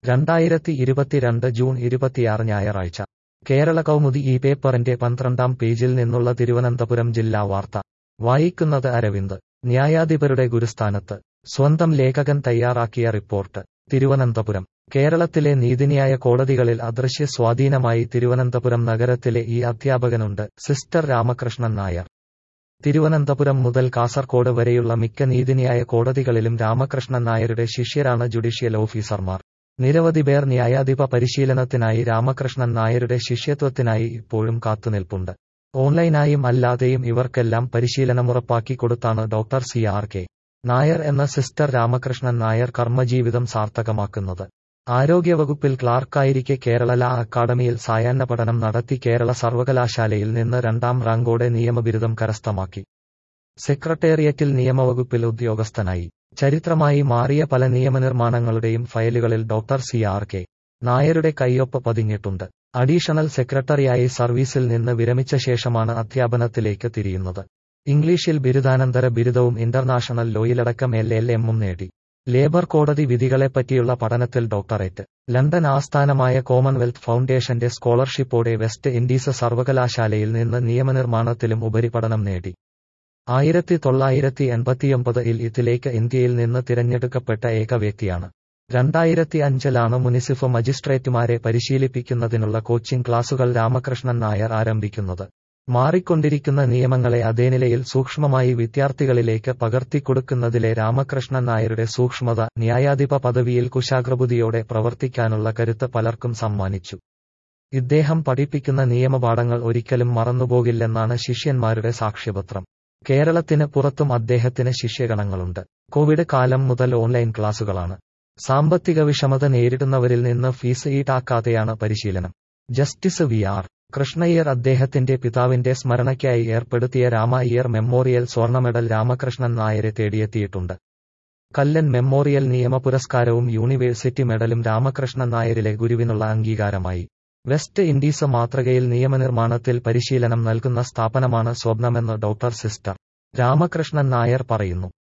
രണ്ടായിരത്തി ഇരുപത്തിരണ്ട് ജൂൺ ഇരുപത്തിയാറ് ഞായറാഴ്ച കേരള കൗമുദി ഈ പേപ്പറിന്റെ പന്ത്രണ്ടാം പേജിൽ നിന്നുള്ള തിരുവനന്തപുരം ജില്ലാ വാർത്ത വായിക്കുന്നത് അരവിന്ദ് ന്യായാധിപരുടെ ഗുരുസ്ഥാനത്ത് സ്വന്തം ലേഖകൻ തയ്യാറാക്കിയ റിപ്പോർട്ട് തിരുവനന്തപുരം കേരളത്തിലെ നീതിന്യായ കോടതികളിൽ അദൃശ്യ സ്വാധീനമായി തിരുവനന്തപുരം നഗരത്തിലെ ഈ അധ്യാപകനുണ്ട് സിസ്റ്റർ രാമകൃഷ്ണൻ നായർ തിരുവനന്തപുരം മുതൽ കാസർകോട് വരെയുള്ള മിക്ക നീതിന്യായ കോടതികളിലും രാമകൃഷ്ണൻ നായരുടെ ശിഷ്യരാണ് ജുഡീഷ്യൽ ഓഫീസർമാർ നിരവധി പേർ ന്യായാധിപ പരിശീലനത്തിനായി രാമകൃഷ്ണൻ നായരുടെ ശിഷ്യത്വത്തിനായി ഇപ്പോഴും കാത്തുനിൽപ്പുണ്ട് ഓൺലൈനായും അല്ലാതെയും ഇവർക്കെല്ലാം പരിശീലനമുറപ്പാക്കി കൊടുത്താണ് doctor C R K Nair എന്ന സിസ്റ്റർ രാമകൃഷ്ണൻ നായർ കർമ്മജീവിതം സാർത്ഥകമാക്കുന്നത് ആരോഗ്യവകുപ്പിൽ ക്ലാർക്കായിരിക്കെ കേരള ലാ അക്കാദമിയിൽ സായാഹ്ന പഠനം നടത്തി കേരള സർവകലാശാലയിൽ നിന്ന് രണ്ടാം റാങ്കോടെ നിയമബിരുദം കരസ്ഥമാക്കി സെക്രട്ടേറിയറ്റിൽ നിയമവകുപ്പിൽ ഉദ്യോഗസ്ഥനായി ചരിത്രമായി മാറിയ പല നിയമനിർമ്മാണങ്ങളുടെയും ഫയലുകളിൽ ഡോക്ടർ സി ആർ കെ നായരുടെ കയ്യൊപ്പ് പതിഞ്ഞിട്ടുണ്ട് അഡീഷണൽ സെക്രട്ടറിയായി സർവീസിൽ നിന്ന് വിരമിച്ച ശേഷമാണ് അധ്യാപനത്തിലേക്ക് തിരിയുന്നത് ഇംഗ്ലീഷിൽ ബിരുദാനന്തര ബിരുദവും ഇന്റർനാഷണൽ ലോയിലടക്കം എൽ എൽ എമ്മും നേടി ലേബർ കോടതി വിധികളെപ്പറ്റിയുള്ള പഠനത്തിൽ ഡോക്ടറേറ്റ് ലണ്ടൻ ആസ്ഥാനമായ കോമൺവെൽത്ത് ഫൗണ്ടേഷന്റെ സ്കോളർഷിപ്പോടെ വെസ്റ്റ് ഇൻഡീസ് സർവകലാശാലയിൽ നിന്ന് നിയമനിർമ്മാണത്തിലും ഉപരിപഠനം നേടി ആയിരത്തി തൊള്ളായിരത്തി എൺപത്തിയൊമ്പതിൽ ഇതിലേക്ക് ഇന്ത്യയിൽ നിന്ന് തിരഞ്ഞെടുക്കപ്പെട്ട ഏക വ്യക്തിയാണ് രണ്ടായിരത്തി അഞ്ചിലാണ് മുനിസിഫ് മജിസ്ട്രേറ്റുമാരെ പരിശീലിപ്പിക്കുന്നതിനുള്ള കോച്ചിംഗ് ക്ലാസുകൾ രാമകൃഷ്ണൻ നായർ ആരംഭിക്കുന്നത് മാറിക്കൊണ്ടിരിക്കുന്ന നിയമങ്ങളെ അതേ നിലയിൽ സൂക്ഷ്മമായി വിദ്യാർത്ഥികളിലേക്ക് പകർത്തിക്കൊടുക്കുന്നതിലെ രാമകൃഷ്ണൻ നായരുടെ സൂക്ഷ്മത ന്യായാധിപ പദവിയിൽ കുശാഗ്രബുദ്ധിയോടെ പ്രവർത്തിക്കാനുള്ള കരുത്ത് പലർക്കും സമ്മാനിച്ചു ഇദ്ദേഹം പഠിപ്പിക്കുന്ന നിയമപാഠങ്ങൾ ഒരിക്കലും മറന്നുപോകില്ലെന്നാണ് ശിഷ്യന്മാരുടെ സാക്ഷ്യപത്രം കേരളത്തിന് പുറത്തും അദ്ദേഹത്തിന് ശിഷ്യഗണങ്ങളുണ്ട് കോവിഡ് കാലം മുതൽ ഓൺലൈൻ ക്ലാസുകളാണ് സാമ്പത്തിക വിഷമത നേരിടുന്നവരിൽ നിന്ന് ഫീസ് ഈടാക്കാതെയാണ് പരിശീലനം ജസ്റ്റിസ് വി ആർ കൃഷ്ണയ്യർ അദ്ദേഹത്തിന്റെ പിതാവിന്റെ സ്മരണയ്ക്കായി ഏർപ്പെടുത്തിയ രാമ അയ്യർ മെമ്മോറിയൽ സ്വർണ്ണ മെഡൽ രാമകൃഷ്ണൻ നായരെ തേടിയെത്തിയിട്ടുണ്ട് കല്ലൻ മെമ്മോറിയൽ നിയമ പുരസ്കാരവും യൂണിവേഴ്സിറ്റി മെഡലും രാമകൃഷ്ണൻ നായരിലെ ഗുരുവിനുള്ള അംഗീകാരമായി വെസ്റ്റ് ഇൻഡീസ് മാതൃകയിൽ നിയമനിർമ്മാണത്തിൽ പരിശീലനം നൽകുന്ന സ്ഥാപനമാണ് സ്വപ്നമെന്ന് ഡോക്ടർ സിസ്റ്റർ രാമകൃഷ്ണൻ നായർ പറയുന്നു